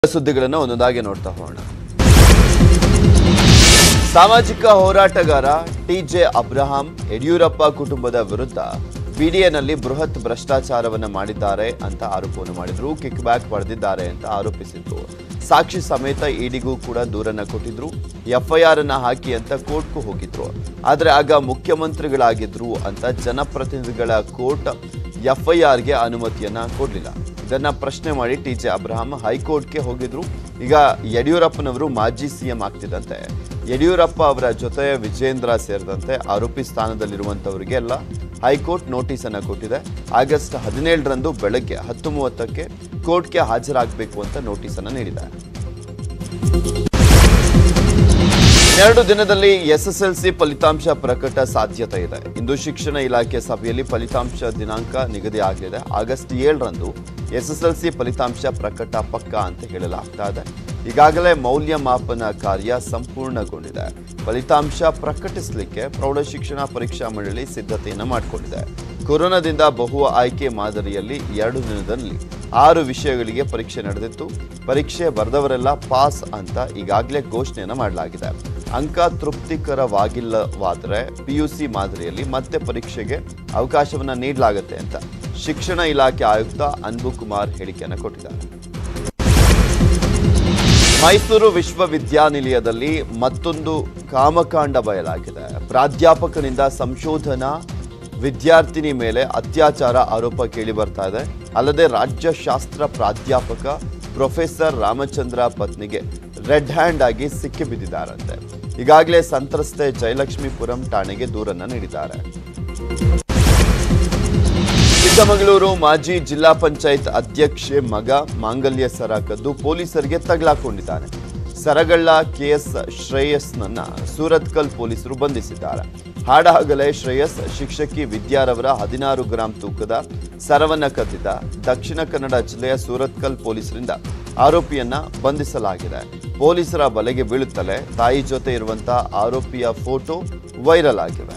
ಸುದ್ದಿಗಳನ್ನು ಒಂದೊಂದಾಗಿ ನೋಡ್ತಾ ಹೋಗೋಣ ಸಾಮಾಜಿಕ ಹೋರಾಟಗಾರ ಟಿಜೆ ಅಬ್ರಹಾಂ ಯಡಿಯೂರಪ್ಪ ಕುಟುಂಬದ ವಿರುದ್ಧ ಬಿಡಿಎನಲ್ಲಿ ಬೃಹತ್ ಭ್ರಷ್ಟಾಚಾರವನ್ನ ಮಾಡಿದ್ದಾರೆ ಅಂತ ಆರೋಪವನ್ನು ಮಾಡಿದ್ರು ಕಿಕ್ ಬ್ಯಾಕ್ ಪಡೆದಿದ್ದಾರೆ ಅಂತ ಆರೋಪಿಸಿದ್ರು ಸಾಕ್ಷಿ ಸಮೇತ ಇಡಿಗೂ ಕೂಡ ದೂರನ್ನ ಕೊಟ್ಟಿದ್ರು ಎಫ್ಐಆರ್ ಅನ್ನ ಹಾಕಿ ಅಂತ ಕೋರ್ಟ್ಗೂ ಹೋಗಿದ್ರು ಆದ್ರೆ ಆಗ ಮುಖ್ಯಮಂತ್ರಿಗಳಾಗಿದ್ರು ಅಂತ ಜನಪ್ರತಿನಿಧಿಗಳ ಕೋರ್ಟ್ ಎಫ್ಐಆರ್ಗೆ ಅನುಮತಿಯನ್ನ ಕೊಡಲಿಲ್ಲ ಇದನ್ನ ಪ್ರಶ್ನೆ ಮಾಡಿ ಟಿ ಜೆ ಅಬ್ರಹಾಂ ಹೈಕೋರ್ಟ್ಗೆ ಹೋಗಿದ್ರು ಈಗ ಯಡಿಯೂರಪ್ಪನವರು ಮಾಜಿ ಸಿಎಂ ಆಗ್ತಿದ್ದಂತೆ ಯಡಿಯೂರಪ್ಪ ಅವರ ಜೊತೆ ವಿಜೇಂದ್ರ ಸೇರಿದಂತೆ ಆರೋಪಿ ಸ್ಥಾನದಲ್ಲಿರುವಂತವರಿಗೆ ಎಲ್ಲ ಹೈಕೋರ್ಟ್ ನೋಟಿಸ್ ಅನ್ನ ಕೊಟ್ಟಿದೆ ಆಗಸ್ಟ್ ಹದಿನೇಳರಂದು ಬೆಳಗ್ಗೆ ಹತ್ತು ಮೂವತ್ತಕ್ಕೆ ಕೋರ್ಟ್ಗೆ ಹಾಜರಾಗಬೇಕು ಅಂತ ನೋಟಿಸ್ ಅನ್ನ ನೀಡಿದೆ ಎರಡು ದಿನದಲ್ಲಿ ಎಸ್ಎಸ್ಎಲ್ಸಿ ಫಲಿತಾಂಶ ಪ್ರಕಟ ಸಾಧ್ಯತೆ ಇದೆ ಇಂದು ಶಿಕ್ಷಣ ಇಲಾಖೆ ಸಭೆಯಲ್ಲಿ ಫಲಿತಾಂಶ ದಿನಾಂಕ ನಿಗದಿ ಆಗಲಿದೆ ಆಗಸ್ಟ್ ಏಳರಂದು ಎಸ್ಎಸ್ಎಲ್ಸಿ ಫಲಿತಾಂಶ ಪ್ರಕಟ ಪಕ್ಕ ಅಂತ ಹೇಳಲಾಗ್ತಾ ಇದೆ ಈಗಾಗಲೇ ಮೌಲ್ಯಮಾಪನ ಕಾರ್ಯ ಸಂಪೂರ್ಣಗೊಂಡಿದೆ ಫಲಿತಾಂಶ ಪ್ರಕಟಿಸಲಿಕ್ಕೆ ಪ್ರೌಢಶಿಕ್ಷಣ ಪರೀಕ್ಷಾ ಮಂಡಳಿ ಸಿದ್ಧತೆಯನ್ನು ಮಾಡಿಕೊಂಡಿದೆ ಕೊರೋನಾದಿಂದ ಬಹು ಆಯ್ಕೆ ಮಾದರಿಯಲ್ಲಿ ಎರಡು ದಿನದಲ್ಲಿ ಆರು ವಿಷಯಗಳಿಗೆ ಪರೀಕ್ಷೆ ನಡೆದಿತ್ತು ಪರೀಕ್ಷೆ ಬರೆದವರೆಲ್ಲ ಪಾಸ್ ಅಂತ ಈಗಾಗಲೇ ಘೋಷಣೆಯನ್ನು ಮಾಡಲಾಗಿದೆ ಅಂಕ ತೃಪ್ತಿಕರವಾಗಿಲ್ಲವಾದರೆ ಪಿಯುಸಿ ಮಾದರಿಯಲ್ಲಿ ಮತ್ತೆ ಪರೀಕ್ಷೆಗೆ ಅವಕಾಶವನ್ನ ನೀಡಲಾಗುತ್ತೆ ಅಂತ ಶಿಕ್ಷಣ ಇಲಾಖೆ ಆಯುಕ್ತ ಅನ್ಬು ಕುಮಾರ್ ಹೇಳಿಕೆಯನ್ನು ಕೊಟ್ಟಿದ್ದಾರೆ ಮೈಸೂರು ವಿಶ್ವವಿದ್ಯಾನಿಲಯದಲ್ಲಿ ಮತ್ತೊಂದು ಕಾಮಕಾಂಡ ಬಯಲಾಗಿದೆ ಪ್ರಾಧ್ಯಾಪಕನಿಂದ ಸಂಶೋಧನಾ ವಿದ್ಯಾರ್ಥಿನಿ ಮೇಲೆ ಅತ್ಯಾಚಾರ ಆರೋಪ ಕೇಳಿ ಬರ್ತಾ ಇದೆ ಅಲ್ಲದೆ ರಾಜ್ಯಶಾಸ್ತ್ರ ಪ್ರಾಧ್ಯಾಪಕ ಪ್ರೊಫೆಸರ್ ರಾಮಚಂದ್ರ ಪತ್ನಿಗೆ ರೆಡ್ ಹ್ಯಾಂಡ್ ಆಗಿ ಸಿಕ್ಕಿಬಿದ್ದಿದ್ದಾರಂತೆ ಈಗಾಗಲೇ ಸಂತ್ರಸ್ತೆ ಜಯಲಕ್ಷ್ಮೀಪುರಂ ಠಾಣೆಗೆ ದೂರನ್ನ ನೀಡಿದ್ದಾರೆ ಚಿಕ್ಕಮಗಳೂರು ಮಾಜಿ ಜಿಲ್ಲಾ ಪಂಚಾಯತ್ ಅಧ್ಯಕ್ಷೆ ಮಗ ಮಾಂಗಲ್ಯ ಸರ ಕದ್ದು ಪೊಲೀಸರಿಗೆ ತಗಲಾಕೊಂಡಿದ್ದಾನೆ ಸರಗಳ್ಳ ಕೆಎಸ್ ಶ್ರೇಯಸ್ನನ್ನ ಸೂರತ್ಕಲ್ ಪೊಲೀಸರು ಬಂಧಿಸಿದ್ದಾರೆ ಹಾಡಹಗಲೇ ಶ್ರೇಯಸ್ ಶಿಕ್ಷಕಿ ವಿದ್ಯಾರವರ ಹದಿನಾರು ಗ್ರಾಂ ತೂಕದ ಸರವನ್ನ ಕದ್ದಿದ್ದ ದಕ್ಷಿಣ ಕನ್ನಡ ಜಿಲ್ಲೆಯ ಸೂರತ್ಕಲ್ ಪೊಲೀಸರಿಂದ ಆರೋಪಿಯನ್ನ ಬಂಧಿಸಲಾಗಿದೆ ಪೊಲೀಸರ ಬಲೆಗೆ ಬೀಳುತ್ತಲೇ ತಾಯಿ ಜೊತೆ ಇರುವಂತಹ ಆರೋಪಿಯ ಫೋಟೋ ವೈರಲ್ ಆಗಿವೆ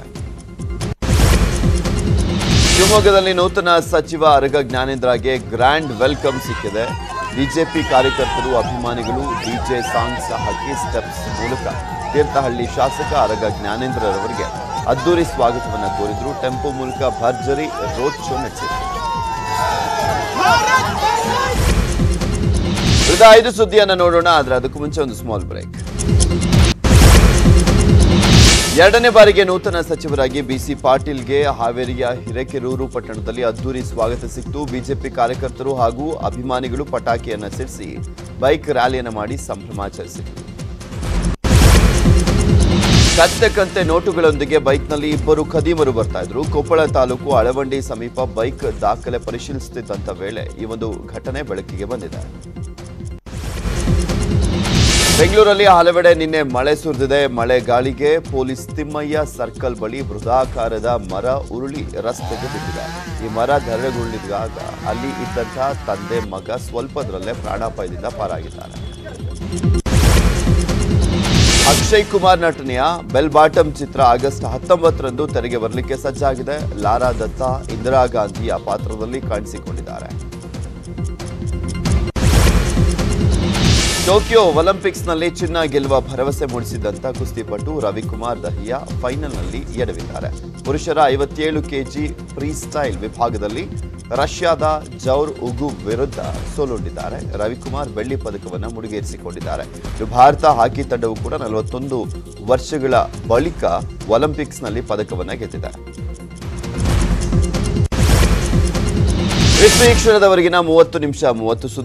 ಶಿವಮೊಗ್ಗದಲ್ಲಿ ನೂತನ ಸಚಿವ ಅರಗ ಜ್ಞಾನೇಂದ್ರಗೆ ಗ್ರ್ಯಾಂಡ್ ವೆಲ್ಕಮ್ ಸಿಕ್ಕಿದೆ ಬಿಜೆಪಿ ಕಾರ್ಯಕರ್ತರು ಅಭಿಮಾನಿಗಳು ಡಿಜೆ ಸಾಂಗ್ಸ್ ಹಾಕಿ ಸ್ಟೆಪ್ಸ್ ಮೂಲಕ ತೀರ್ಥಹಳ್ಳಿ ಶಾಸಕ ಅರಗ ಜ್ಞಾನೇಂದ್ರರವರಿಗೆ ಅದ್ದೂರಿ ಸ್ವಾಗತವನ್ನು ಕೋರಿದ್ರು ಟೆಂಪೋ ಮೂಲಕ ಭರ್ಜರಿ ರೋಡ್ ಶೋ ನಡೆಸಿದ್ರು ಉಳಿದ ಐದು ಸುದ್ದಿಯನ್ನ ನೋಡೋಣ ಆದ್ರೆ ಅದಕ್ಕೂ ಮುಂಚೆ ಒಂದು ಸ್ಮಾಲ್ ಬ್ರೇಕ್ ಎರಡನೇ ಬಾರಿಗೆ ನೂತನ ಸಚಿವರಾಗಿ ಬಿಸಿ ಪಾಟೀಲ್ಗೆ ಹಾವೇರಿಯ ಹಿರೇಕೆರೂರು ಪಟ್ಟಣದಲ್ಲಿ ಅದ್ದೂರಿ ಸ್ವಾಗತ ಸಿಕ್ತು ಬಿಜೆಪಿ ಕಾರ್ಯಕರ್ತರು ಹಾಗೂ ಅಭಿಮಾನಿಗಳು ಪಟಾಕಿಯನ್ನ ಸಿಡಿಸಿ ಬೈಕ್ ರ್ಯಾಲಿಯನ್ನ ಮಾಡಿ ಸಂಭ್ರಮಾಚರಿಸಿದರು ಕತ್ತೆ ಕಂತೆ ನೋಟುಗಳೊಂದಿಗೆ ಬೈಕ್ನಲ್ಲಿ ಇಬ್ಬರು ಖದೀಮರು ಬರ್ತಾ ಇದ್ರು ಕೊಪ್ಪಳ ತಾಲೂಕು ಅಳವಂಡಿ ಸಮೀಪ ಬೈಕ್ ದಾಖಲೆ ಪರಿಶೀಲಿಸುತ್ತಿದ್ದಂತ ವೇಳೆ ಈ ಒಂದು ಘಟನೆ ಬೆಳಕಿಗೆ ಬಂದಿದೆ ಬೆಂಗಳೂರಲ್ಲಿ ಹಲವೆಡೆ ನಿನ್ನೆ ಮಳೆ ಸುರಿದಿದೆ ಮಳೆ ಗಾಳಿಗೆ ಪೊಲೀಸ್ ತಿಮ್ಮಯ್ಯ ಸರ್ಕಲ್ ಬಳಿ ಬೃಹದಾಕಾರದ ಮರ ಉರುಳಿ ರಸ್ತೆಗೆ ಬಿದ್ದಿದೆ ಈ ಮರ ಧರೆಗುರುಳಿದಾಗ ಅಲ್ಲಿ ಇದ್ದಂತಹ ತಂದೆ ಮಗ ಸ್ವಲ್ಪದರಲ್ಲೇ ಪ್ರಾಣಾಪಾಯದಿಂದ ಪಾರಾಗಿದ್ದಾರೆ ಅಕ್ಷಯ್ ಕುಮಾರ್ ನಟನೆಯ ಬೆಲ್ ಬಾಟಮ್ ಚಿತ್ರ ಆಗಸ್ಟ್ ಹತ್ತೊಂಬತ್ತರಂದು ತೆರೆಗೆ ಬರಲಿಕ್ಕೆ ಸಜ್ಜಾಗಿದೆ ಲಾರಾ ದತ್ತಾ ಇಂದಿರಾ ಗಾಂಧಿಯ ಪಾತ್ರದಲ್ಲಿ ಕಾಣಿಸಿಕೊಂಡಿದ್ದಾರೆ ಟೋಕಿಯೋ ಒಲಿಂಪಿಕ್ಸ್ನಲ್ಲಿ ಚಿನ್ನ ಗೆಲ್ಲುವ ಭರವಸೆ ಮೂಡಿಸಿದಂತ ಕುಸ್ತಿಪಟು ರವಿಕುಮಾರ್ ದಹಿಯಾ ಫೈನಲ್ನಲ್ಲಿ ಎಡವಿದ್ದಾರೆ ಪುರುಷರ ಐವತ್ತೇಳು ಕೆಜಿ ಫ್ರೀ ಸ್ಟೈಲ್ ವಿಭಾಗದಲ್ಲಿ ರಷ್ಯಾದ ಜೌರ್ ಉಗು ವಿರುದ್ಧ ಸೋಲುಂಡಿದ್ದಾರೆ ರವಿಕುಮಾರ್ ಬೆಳ್ಳಿ ಪದಕವನ್ನು ಮುಡಿಗೇರಿಸಿಕೊಂಡಿದ್ದಾರೆ ಇದು ಭಾರತ ಹಾಕಿ ತಂಡವು ಕೂಡ ನಲವತ್ತೊಂದು ವರ್ಷಗಳ ಬಳಿಕ ಒಲಿಂಪಿಕ್ಸ್ನಲ್ಲಿ ಪದಕವನ್ನು ಗೆದ್ದಿದೆ ವಿಶ್ವ ಈ ಕ್ಷಣದವರೆಗಿನ ಮೂವತ್ತು ನಿಮಿಷ ಮೂವತ್ತು ಸುದ್ದಿ